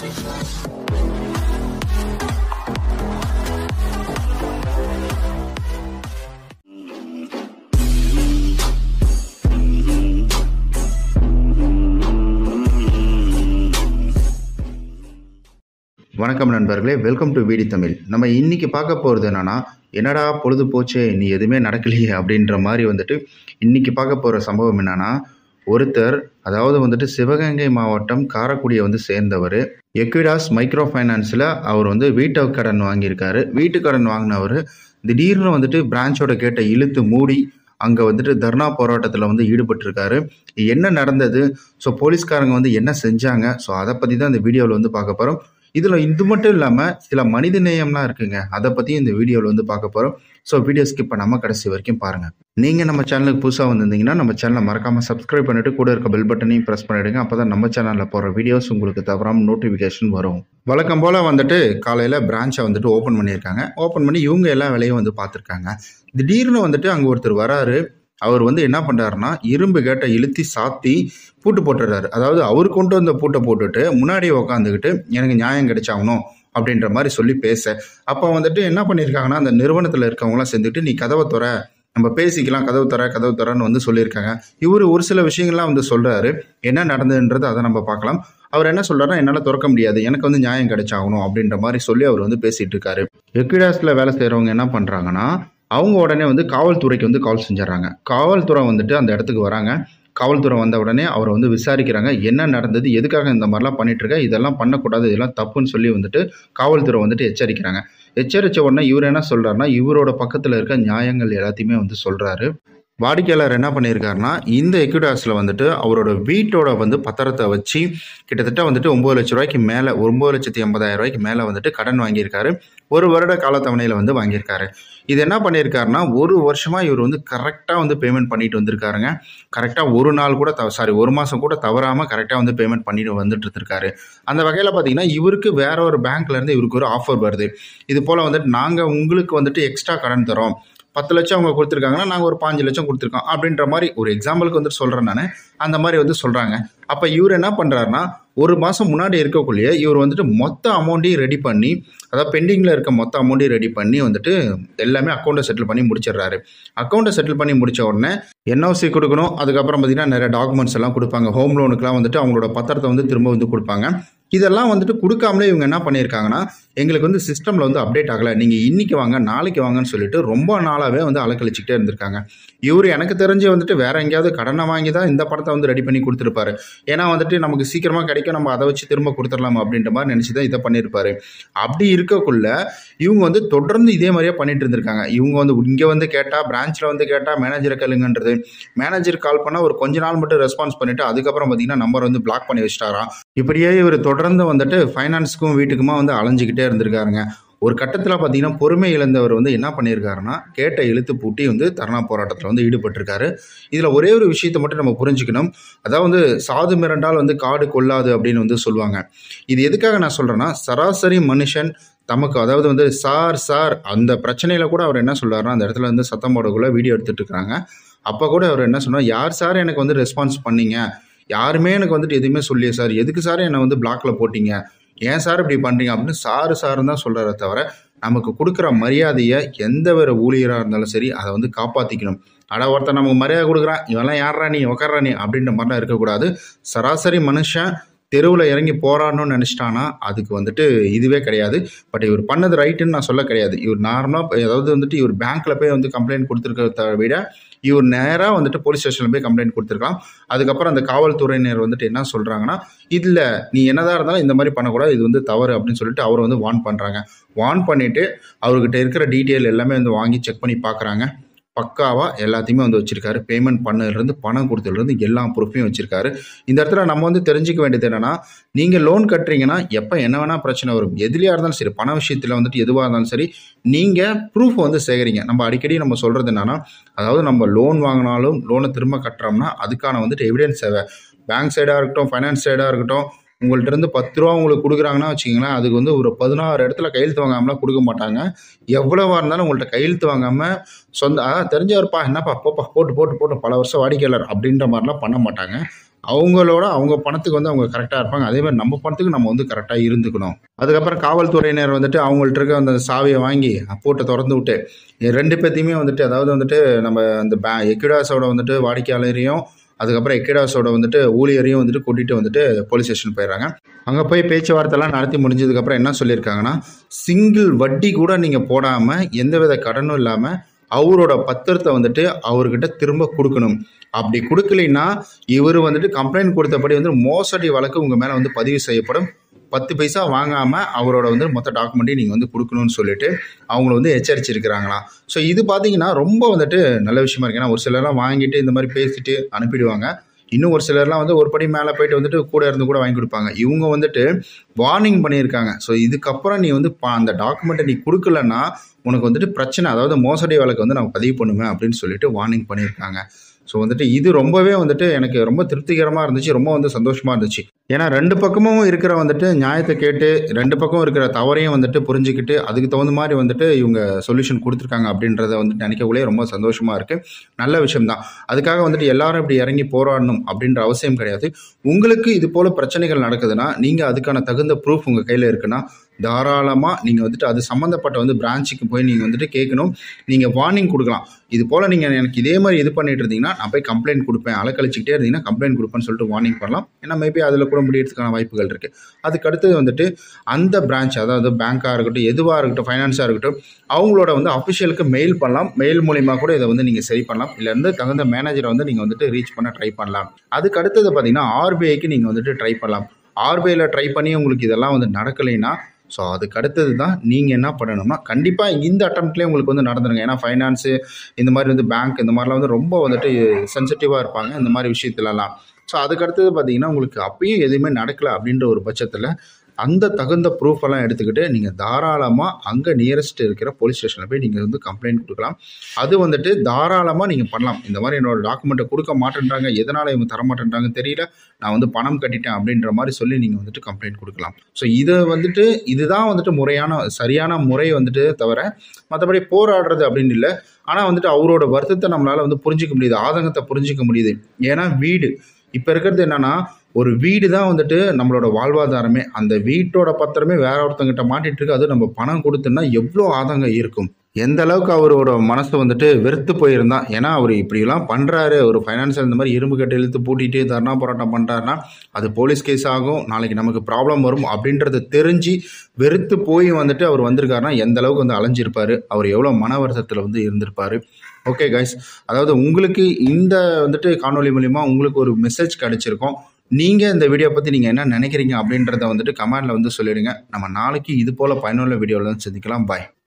வணக்கம் நண்பர்களே welcome to வீடி Tamil நம்ம இன்னைக்கு பார்க்க போகிறது என்னன்னா என்னடா பொழுது போச்சே நீ எதுவுமே நடக்கலையே அப்படின்ற மாதிரி வந்துட்டு இன்னைக்கு பார்க்க போகிற சம்பவம் என்னன்னா ஒருத்தர் அதாவது வந்துட்டு சிவகங்கை மாவட்டம் காரைக்குடியை வந்து சேர்ந்தவர் எக்விடாஸ் மைக்ரோ ஃபைனான்ஸில் அவர் வந்து வீட்டு கடன் வாங்கியிருக்காரு வீட்டு கடன் வாங்கினவர் திடீர்னு வந்துட்டு பிரான்ச்சோட கேட்டை இழுத்து மூடி அங்கே வந்துட்டு தர்ணா போராட்டத்தில் வந்து ஈடுபட்டிருக்காரு என்ன நடந்தது ஸோ போலீஸ்காரங்க வந்து என்ன செஞ்சாங்க ஸோ அதை பற்றி தான் இந்த வீடியோவில் வந்து பார்க்க போகிறோம் இதில் இது மட்டும் இல்லாமல் சில மனித நேயம்லாம் இருக்குங்க அதை பற்றியும் இந்த வீடியோவில் வந்து பார்க்க போகிறோம் ஸோ வீடியோ ஸ்கிப் பண்ணாமல் கடைசி வரைக்கும் பாருங்கள் நீங்கள் நம்ம சேனலுக்கு புதுசாக வந்திருந்தீங்கன்னா நம்ம சேனலை மறக்காமல் சப்ஸ்கிரைப் பண்ணிட்டு கூட இருக்க பெல் பட்டனையும் ப்ரெஸ் பண்ணிவிடுங்க அப்போ தான் நம்ம சேனலில் போகிற வீடியோஸ் உங்களுக்கு தவறாமல் நோட்டிஃபிகேஷன் வரும் வழக்கம் போல் வந்துட்டு காலையில் பிரான்ச்சை வந்துட்டு ஓப்பன் பண்ணியிருக்காங்க ஓப்பன் பண்ணி இவங்க எல்லா வேலையும் வந்து பார்த்துருக்காங்க திடீர்னு வந்துட்டு அங்கே ஒருத்தர் வராரு அவர் வந்து என்ன பண்ணுறாருன்னா இரும்பு கேட்டை இழுத்தி சாத்தி பூட்டு போட்டுடுறாரு அதாவது அவர் கொண்டு வந்த பூட்டை போட்டுட்டு முன்னாடி உக்காந்துக்கிட்டு எனக்கு நியாயம் கிடைச்சாகணும் அப்படின்ற மாதிரி சொல்லி பேச அப்போ வந்துட்டு என்ன பண்ணியிருக்காங்கன்னா அந்த நிறுவனத்தில் இருக்கவங்களாம் சேர்ந்துட்டு நீ கதவை துற நம்ம பேசிக்கலாம் கதவு தர கதவு தரன்னு வந்து சொல்லியிருக்காங்க இவர் ஒரு சில விஷயங்கள்லாம் வந்து சொல்கிறாரு என்ன நடந்ததுன்றது அதை நம்ம பார்க்கலாம் அவர் என்ன சொல்றாருன்னா என்னால் திறக்க முடியாது எனக்கு வந்து நியாயம் கிடைச்சாகணும் அப்படின்ற மாதிரி சொல்லி அவர் வந்து பேசிட்டு இருக்காரு எக்விடாஸில் வேலை செய்கிறவங்க என்ன பண்ணுறாங்கன்னா அவங்க உடனே வந்து காவல்துறைக்கு வந்து கால் செஞ்சிடறாங்க காவல்துறை வந்துட்டு அந்த இடத்துக்கு வராங்க காவல்துறை வந்த உடனே அவரை வந்து விசாரிக்கிறாங்க என்ன நடந்தது எதுக்காக இந்த மாதிரிலாம் பண்ணிட்டு இருக்க இதெல்லாம் பண்ணக்கூடாது இதெல்லாம் தப்புன்னு சொல்லி வந்துட்டு காவல்துறை வந்துட்டு எச்சரிக்கிறாங்க எச்சரித்த உடனே இவர் என்ன சொல்கிறாருன்னா இவரோட பக்கத்தில் இருக்க நியாயங்கள் எல்லாத்தையுமே வந்து சொல்கிறாரு வாடிக்கையாளர் என்ன பண்ணியிருக்காருன்னா இந்த எக்விடாஸில் வந்துட்டு அவரோட வீட்டோட வந்து பத்திரத்தை வச்சு கிட்டத்தட்ட வந்துட்டு ஒம்பது லட்ச ரூபாய்க்கு மேலே ஒம்பது லட்சத்தி எண்பதாயிரம் ரூபாய்க்கு மேலே வந்துட்டு கடன் வாங்கியிருக்காரு ஒரு வருட காலத்தவணையில் வந்து வாங்கியிருக்காரு இது என்ன பண்ணியிருக்காருன்னா ஒரு வருஷமாக இவர் வந்து கரெக்டாக வந்து பேமெண்ட் பண்ணிட்டு வந்திருக்காருங்க கரெக்டாக ஒரு நாள் கூட தவ சாரி ஒரு மாதம் கூட தவறாமல் கரெக்டாக வந்து பேமெண்ட் பண்ணிட்டு வந்துட்டு இருந்திருக்காரு அந்த வகையில் பார்த்தீங்கன்னா இவருக்கு வேற ஒரு பேங்க்லேருந்து இவருக்கு ஒரு ஆஃபர் வருது இது போல் வந்துட்டு நாங்கள் உங்களுக்கு வந்துட்டு எக்ஸ்ட்ரா கடன் தரோம் பத்து லட்சம் அவங்க கொடுத்துருக்காங்கன்னா நாங்கள் ஒரு பாஞ்சு லட்சம் கொடுத்துருக்கோம் அப்படின்ற மாதிரி ஒரு எக்ஸாம்பிளுக்கு வந்துட்டு சொல்கிறேன் நான் அந்த மாதிரி வந்து சொல்கிறாங்க அப்போ இவர் என்ன பண்ணுறாருன்னா ஒரு மாதம் முன்னாடி இருக்கக்குள்ளேயே இவர் வந்துட்டு மொத்த அமௌண்ட்டையும் ரெடி பண்ணி அதாவது பெண்டிங்கில் இருக்க மொத்த அமௌண்ட்டையும் ரெடி பண்ணி வந்துட்டு எல்லாமே அக்கௌண்ட்டை செட்டில் பண்ணி முடிச்சிடுறாரு அக்கௌண்ட்டை செட்டில் பண்ணி முடித்த உடனே என்ஓசி கொடுக்கணும் அதுக்கப்புறம் பார்த்தீங்கன்னா நிறைய டாக்குமெண்ட்ஸ் எல்லாம் கொடுப்பாங்க ஹோம் லோனுக்குலாம் வந்துட்டு அவங்களோட பத்திரத்தை வந்து திரும்ப வந்து கொடுப்பாங்க இதெல்லாம் வந்துட்டு கொடுக்காமலே இவங்க என்ன பண்ணியிருக்காங்கன்னா எங்களுக்கு வந்து சிஸ்டமில் வந்து அப்டேட் ஆகலை நீங்கள் இன்றைக்கி வாங்க நாளைக்கு வாங்கன்னு சொல்லிட்டு ரொம்ப நாளாகவே வந்து அலக்கழிச்சிக்கிட்டே இருந்திருக்காங்க இவர் எனக்கு தெரிஞ்சு வந்துட்டு வேற எங்கேயாவது கடனை வாங்கி தான் இந்த படத்தை வந்து ரெடி பண்ணி கொடுத்துருப்பாரு ஏன்னா வந்துட்டு நமக்கு சீக்கிரமாக கிடைக்கும் நம்ம அதை வச்சு திரும்ப கொடுத்துடலாம் அப்படின்ற மாதிரி நினச்சி தான் இதை பண்ணியிருப்பாரு அப்படி இருக்கக்குள்ள இவங்க வந்து தொடர்ந்து இதே மாதிரியே பண்ணிட்டு இருந்திருக்காங்க இவங்க வந்து இங்கே வந்து கேட்டால் பிரான்ச்சில் வந்து கேட்டால் மேனேஜரை கேளுங்கன்றது மேனேஜர் கால் பண்ணால் ஒரு கொஞ்ச நாள் மட்டும் ரெஸ்பான்ஸ் பண்ணிவிட்டு அதுக்கப்புறம் பார்த்தீங்கன்னா நம்பர் வந்து பிளாக் பண்ணி வச்சிட்டாராம் இப்படியே இவர் தொடர்ந்து வந்துட்டு ஃபைனான்ஸுக்கும் வீட்டுக்குமா வந்து அலைஞ்சிக்கிட்டே இருந்திருக்காருங்க ஒரு கட்டத்தில் பார்த்தீங்கன்னா பொறுமை இழந்தவர் வந்து என்ன பண்ணியிருக்காருன்னா கேட்டை இழுத்து பூட்டி வந்து தர்ணா போராட்டத்தில் வந்து ஈடுபட்டிருக்காரு இதில் ஒரே ஒரு விஷயத்தை மட்டும் நம்ம புரிஞ்சுக்கணும் அதாவது சாது மிரண்டால் வந்து காடு கொள்ளாது அப்படின்னு வந்து சொல்லுவாங்க இது எதுக்காக நான் சொல்கிறேன்னா சராசரி மனுஷன் தமக்கு அதாவது வந்து சார் சார் அந்த பிரச்சனையில் கூட அவர் என்ன சொல்றாருன்னா அந்த இடத்துல வந்து சத்தம் போடக்குள்ள வீடியோ எடுத்துட்டு இருக்காங்க அப்போ கூட அவர் என்ன சொன்னார் யார் சார் எனக்கு வந்து ரெஸ்பான்ஸ் பண்ணீங்க யாருமே எனக்கு வந்துட்டு எதுவுமே சொல்லியே சார் எதுக்கு சார் என்னை வந்து பிளாக்ல போட்டீங்க ஏன் சார் இப்படி பண்ணுறீங்க அப்படின்னு சாரு சாருன்னு தான் சொல்கிறாரே தவிர நமக்கு கொடுக்குற மரியாதையை எந்த ஒரு ஊழியராக இருந்தாலும் சரி அதை வந்து காப்பாற்றிக்கணும் அட ஒருத்தன் நமக்கு மரியாதை கொடுக்குறான் இவெல்லாம் யாரா நீ உக்காரா நீ அப்படின்ற மாதிரிலாம் இருக்கக்கூடாது சராசரி மனுஷன் தெருவில் இறங்கி போராடணும்னு நினச்சிட்டானா அதுக்கு வந்துட்டு இதுவே கிடையாது பட் இவர் பண்ணது ரைட்டுன்னு நான் சொல்ல கிடையாது இவர் நார்மலாக அதாவது வந்துட்டு இவர் பேங்க்கில் போய் வந்து கம்ப்ளைண்ட் கொடுத்துருக்கிறத விட இவர் நேராக வந்துட்டு போலீஸ் ஸ்டேஷனில் போய் கம்ப்ளைண்ட் கொடுத்துருக்கலாம் அதுக்கப்புறம் அந்த காவல்துறையினர் வந்துட்டு என்ன சொல்கிறாங்கன்னா இதில் நீ என்னதான் இருந்தாலும் இந்த மாதிரி பண்ணக்கூடாது இது வந்து தவறு அப்படின்னு சொல்லிட்டு அவர் வந்து வார்ன் பண்ணுறாங்க வார்ன் பண்ணிவிட்டு அவர்கிட்ட இருக்கிற டீட்டெயில் எல்லாமே வந்து வாங்கி செக் பண்ணி பார்க்குறாங்க பக்காவாக எல்லாத்தையுமே வந்து வச்சுருக்காரு பேமெண்ட் பண்ணதுலேருந்து பணம் கொடுத்ததுலேருந்து எல்லா ப்ரூஃபையும் வச்சுருக்காரு இந்த இடத்துல நம்ம வந்து தெரிஞ்சுக்க வேண்டியது என்னென்னா நீங்கள் லோன் கட்டுறீங்கன்னா எப்போ என்ன வேணால் பிரச்சனை வரும் எதுலையாக இருந்தாலும் சரி பண விஷயத்தில் வந்துட்டு எதுவாக இருந்தாலும் சரி நீங்கள் ப்ரூஃப் வந்து சேகரிங்க நம்ம அடிக்கடி நம்ம சொல்கிறது என்னென்னா அதாவது நம்ம லோன் வாங்கினாலும் லோனை திரும்ப கட்டுறோம்னா அதுக்கான வந்துட்டு எவிடன்ஸ் தேவை பேங்க் சைடாக இருக்கட்டும் ஃபைனான்ஸ் சைடாக இருக்கட்டும் உங்கள்ட்ட இருந்து பத்து ரூபா உங்களுக்கு கொடுக்குறாங்கன்னா வச்சுக்கிங்களேன் அதுக்கு வந்து ஒரு பதினாறு இடத்துல கையெழுத்து வாங்காமலாம் கொடுக்க மாட்டாங்க எவ்வளவா இருந்தாலும் உங்கள்ட்ட கையெழுத்து வாங்காமல் சொந்த அதான் தெரிஞ்சவர்ப்பா என்னப்பா போப்பா போட்டு போட்டு போட்டு பல வருஷம் வாடிக்கையாளர் அப்படின்ற மாதிரிலாம் பண்ண மாட்டாங்க அவங்களோட அவங்க பணத்துக்கு வந்து அவங்க கரெக்டாக இருப்பாங்க அதே மாதிரி நம்ம பணத்துக்கு நம்ம வந்து கரெக்டாக இருந்துக்கணும் அதுக்கப்புறம் காவல்துறையினர் வந்துட்டு அவங்கள்ட்ட இருக்க அந்த சாவியை வாங்கி பூட்டை திறந்து விட்டு ரெண்டு பேர்த்தையுமே வந்துட்டு அதாவது வந்துட்டு நம்ம அந்த பே எக்விடாஸோட வந்துட்டு வாடிக்கையாளரையும் அதுக்கப்புறம் எக்கிடாஸோட வந்துட்டு ஊழியரையும் வந்துட்டு கூட்டிகிட்டு வந்துட்டு போலீஸ் ஸ்டேஷன் போயிடுறாங்க அங்கே போய் பேச்சுவார்த்தைலாம் நடத்தி முடிஞ்சதுக்கப்புறம் என்ன சொல்லியிருக்காங்கன்னா சிங்கிள் வட்டி கூட நீங்கள் போடாமல் எந்தவித கடனும் இல்லாமல் அவரோட பத்திரத்தை வந்துட்டு அவர்கிட்ட திரும்ப கொடுக்கணும் அப்படி கொடுக்கலைன்னா இவர் வந்துட்டு கம்ப்ளைண்ட் கொடுத்தபடி வந்து மோசடி வழக்கு உங்கள் மேலே வந்து பதிவு செய்யப்படும் பத்து பைசா வாங்காமல் அவரோட வந்து மொத்த டாக்குமெண்ட்டையும் நீங்கள் வந்து கொடுக்கணும்னு சொல்லிட்டு அவங்கள வந்து எச்சரிச்சிருக்கிறாங்களாம் ஸோ இது பார்த்தீங்கன்னா ரொம்ப வந்துட்டு நல்ல விஷயமா இருக்கு ஏன்னா ஒரு சிலர்லாம் வாங்கிட்டு இந்த மாதிரி பேசிட்டு அனுப்பிடுவாங்க இன்னும் ஒரு சிலர்லாம் வந்து ஒரு படி மேலே போயிட்டு வந்துட்டு கூட இருந்து கூட வாங்கி கொடுப்பாங்க இவங்க வந்துட்டு வார்னிங் பண்ணியிருக்காங்க ஸோ இதுக்கப்புறம் நீ வந்து பா அந்த டாக்குமெண்ட்டை நீ கொடுக்கலன்னா உனக்கு வந்துட்டு பிரச்சனை அதாவது மோசடி வழக்கு வந்து நான் பதிவு பண்ணுவேன் அப்படின்னு சொல்லிட்டு வார்னிங் பண்ணியிருக்காங்க ஸோ வந்துட்டு இது ரொம்பவே வந்துட்டு எனக்கு ரொம்ப திருப்திகரமாக இருந்துச்சு ரொம்ப வந்து சந்தோஷமாக இருந்துச்சு ஏன்னா ரெண்டு பக்கமும் இருக்கிற வந்துட்டு நியாயத்தை கேட்டு ரெண்டு பக்கம் இருக்கிற தவறையும் வந்துட்டு புரிஞ்சுக்கிட்டு அதுக்கு தகுந்த மாதிரி வந்துட்டு இவங்க சொல்யூஷன் கொடுத்துருக்காங்க அப்படின்றத வந்துட்டு நினைக்கக்குள்ளே ரொம்ப சந்தோஷமாக இருக்குது நல்ல விஷயம்தான் அதுக்காக வந்துட்டு எல்லாரும் இப்படி இறங்கி போராடணும் அப்படின்ற அவசியம் கிடையாது உங்களுக்கு இது போல் பிரச்சனைகள் நடக்குதுன்னா நீங்கள் அதுக்கான தகுந்த ப்ரூஃப் உங்கள் கையில் இருக்குன்னா தாராளமாக நீங்கள் வந்துட்டு அது சம்மந்தப்பட்ட வந்து பிரான்ச்சுக்கு போய் நீங்கள் வந்துட்டு கேட்கணும் நீங்கள் வார்னிங் கொடுக்கலாம் இது போல் நீங்கள் எனக்கு இதே மாதிரி இது பண்ணிட்டு இருந்தீங்கன்னா நான் போய் கம்ப்ளைண்ட் கொடுப்பேன் அலக்கழிச்சிக்கிட்டே இருந்தீங்கன்னா கம்ப்ளைண்ட் கொடுப்பேன்னு சொல்லிட்டு வார்னிங் பண்ணலாம் ஏன்னா மேபி அதில் கூட முடியறதுக்கான வாய்ப்புகள் இருக்குது அதுக்கு அடுத்தது வந்துட்டு அந்த பிரான்ச் அதாவது பேங்க்காக இருக்கட்டும் எதுவாக இருக்கட்டும் ஃபைனான்ஸாக இருக்கட்டும் அவங்களோட வந்து அஃபிஷியலுக்கு மெயில் பண்ணலாம் மெயில் மூலிமா கூட இதை வந்து நீங்கள் சரி பண்ணலாம் இல்லைருந்து தகுந்த மேனேஜரை வந்து நீங்கள் வந்துட்டு ரீச் பண்ண ட்ரை பண்ணலாம் அதுக்கு அடுத்தது பார்த்தீங்கன்னா ஆர்பிஐக்கு நீங்கள் வந்துட்டு ட்ரை பண்ணலாம் ஆர்பிஐயில் ட்ரை பண்ணி உங்களுக்கு இதெல்லாம் வந்து நடக்கலைன்னா ஸோ அதுக்கு அடுத்தது தான் நீங்கள் என்ன பண்ணணும்னா கண்டிப்பாக இந்த அட்டம்ப்ட்லேயே உங்களுக்கு வந்து நடந்துருங்க ஏன்னா ஃபைனான்ஸு இந்த மாதிரி வந்து பேங்க் இந்த மாதிரிலாம் வந்து ரொம்ப வந்துட்டு சென்சிட்டிவாக இருப்பாங்க இந்த மாதிரி விஷயத்துலலாம் ஸோ அதுக்கு அடுத்தது பார்த்தீங்கன்னா உங்களுக்கு அப்பயும் எதுவுமே நடக்கலை அப்படின்ற ஒரு பட்சத்தில் அந்த தகுந்த ப்ரூஃப் எல்லாம் எடுத்துக்கிட்டு நீங்கள் தாராளமாக அங்கே நியரஸ்ட் இருக்கிற போலீஸ் ஸ்டேஷனில் போய் நீங்கள் வந்து கம்ப்ளைண்ட் கொடுக்கலாம் அது வந்துட்டு தாராளமாக நீங்கள் பண்ணலாம் இந்த மாதிரி என்னோட டாக்குமெண்ட்டை கொடுக்க மாட்டேன்றாங்க எதனால் இவங்க தர மாட்டேன்றாங்கன்னு தெரியல நான் வந்து பணம் கட்டிட்டேன் அப்படின்ற மாதிரி சொல்லி நீங்கள் வந்துட்டு கம்ப்ளைண்ட் கொடுக்கலாம் ஸோ இதை வந்துட்டு இதுதான் வந்துட்டு முறையான சரியான முறை வந்துட்டு தவிர மற்றபடி போராடுறது அப்படின்னு இல்லை ஆனால் வந்துட்டு அவரோட வருத்தத்தை நம்மளால் வந்து புரிஞ்சிக்க முடியுது ஆதங்கத்தை புரிஞ்சிக்க முடியுது ஏன்னா வீடு இப்போ இருக்கிறது என்னென்னா ஒரு வீடு தான் வந்துட்டு நம்மளோட வாழ்வாதாரமே அந்த வீட்டோட பத்திரமே வேற ஒருத்தங்கிட்ட மாட்டிட்டு இருக்கு அது நம்ம பணம் கொடுத்தோன்னா எவ்வளோ ஆதங்கம் இருக்கும் எந்த அளவுக்கு அவரோட மனசு வந்துட்டு வெறுத்து போயிருந்தான் ஏன்னா அவர் இப்படிலாம் பண்ணுறாரு ஒரு ஃபைனான்சியல் இந்த மாதிரி இரும்பு கட்டை இழுத்து பூட்டிட்டு தர்ணா போராட்டம் பண்ணுறாருன்னா அது போலீஸ் கேஸ் ஆகும் நாளைக்கு நமக்கு ப்ராப்ளம் வரும் அப்படின்றத தெரிஞ்சு வெறுத்து போய் வந்துட்டு அவர் வந்திருக்காருன்னா எந்த அளவுக்கு வந்து அலைஞ்சிருப்பார் அவர் எவ்வளோ மன வருத்தத்தில் வந்து இருந்திருப்பார் ஓகே கைஸ் அதாவது உங்களுக்கு இந்த வந்துட்டு காணொலி மூலிமா உங்களுக்கு ஒரு மெசேஜ் கிடச்சிருக்கோம் நீங்கள் இந்த வீடியோ பற்றி நீங்கள் என்ன நினைக்கிறீங்க அப்படின்றத வந்துட்டு கமெண்டில் வந்து சொல்லிடுங்க நம்ம நாளைக்கு இது போல் பயனுள்ள வீடியோவில் தான் சந்திக்கலாம் பாய்